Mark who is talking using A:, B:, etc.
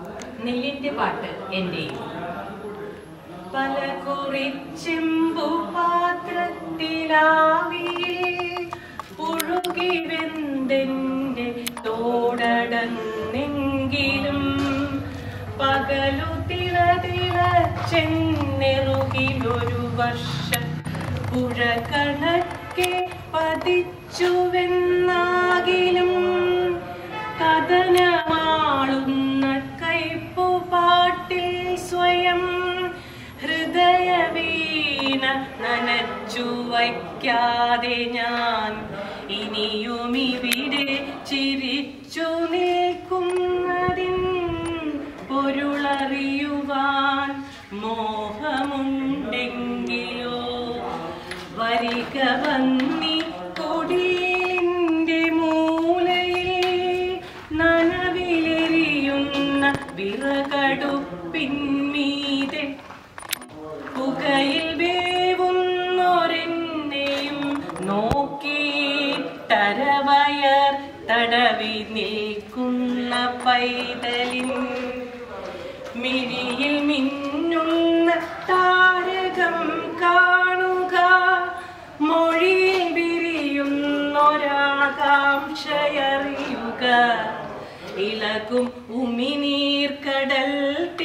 A: നെല്ലിന്റെ പാട്ട് എന്റെയും പല കുറിച്ചെമ്പു പാത്രത്തിലാവിയിൽ പുഴുകി വെന്തെന്റെ തോടടന്നെങ്കിലും പകലു തിള തിളച്ചെന്നെറുകിലൊരു വർഷം പുഴ കണക്കെ പതിച്ചുവെന്നാകിലും കഥനമാളുന്ന കൈപ്പുപാട്ടിൽ സ്വയം ഹൃദയവീണ നനച്ചു വയ്ക്കാതെ ഞാൻ ഇനിയുമിവിടെ ചിരിച്ചു നിൽക്കുന്നതിൻ പൊരുളറിയുവാൻ മോഹമുണ്ടെങ്കിലോ വരിക വന്നി കൊടിയിലിന്റെ മൂലയിൽ നനവിലെരിയുന്ന വിറകടുപ്പിന്മീതെ പുകയിൽ വേവുന്നൊരെന്നെയും നോക്കി തരവയർ തടവി നിൽക്കുന്ന പൈതലിൻ മിഴിയിൽ മിന്നുന്ന താരകം കാണുക മൊഴിയിൽ വിരിയുന്നൊരാകാംക്ഷയറിയുക ഇളകും ഉമിനീർ കടൽ